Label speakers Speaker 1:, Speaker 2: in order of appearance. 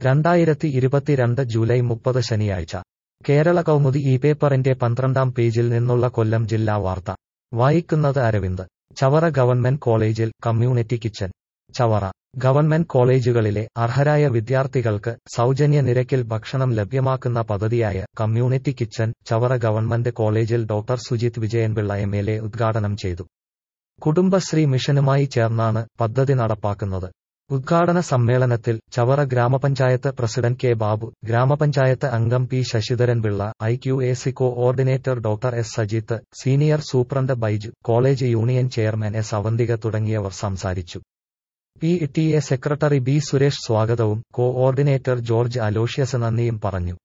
Speaker 1: രണ്ടായിരത്തി ഇരുപത്തിരണ്ട് ജൂലൈ മുപ്പത് ശനിയാഴ്ച കേരള കൗമുദി ഈ പേപ്പറിന്റെ പന്ത്രണ്ടാം പേജിൽ നിന്നുള്ള കൊല്ലം ജില്ലാ വാർത്ത വായിക്കുന്നത് അരവിന്ദ് ചവറ ഗവൺമെന്റ് കോളേജിൽ കമ്മ്യൂണിറ്റി കിച്ചൻ ചവറ ഗവൺമെന്റ് കോളേജുകളിലെ അർഹരായ വിദ്യാർത്ഥികൾക്ക് സൗജന്യ നിരക്കിൽ ഭക്ഷണം ലഭ്യമാക്കുന്ന പദ്ധതിയായ കമ്മ്യൂണിറ്റി കിച്ചൻ ചവറ ഗവൺമെന്റ് കോളേജിൽ doctor Sujith Vijayanpillai M L A ഉദ്ഘാടനം ചെയ്തു കുടുംബശ്രീ മിഷനുമായി ചേർന്നാണ് പദ്ധതി നടപ്പാക്കുന്നത് ഉദ്ഘാടന സമ്മേളനത്തിൽ ചവറ ഗ്രാമപഞ്ചായത്ത് പ്രസിഡന്റ് കെ ബാബു ഗ്രാമപഞ്ചായത്ത് അംഗം P Sasidharanpillai I Q A C coordinator doctor S Sajith senior superintendent Baiju college union chairman S Avanthika തുടങ്ങിയവർ സംസാരിച്ചു P T A secretary B Suresh സ്വാഗതവും കോഓർഡിനേറ്റർ ജോർജ് അലോഷ്യസ് നന്ദിയും പറഞ്ഞു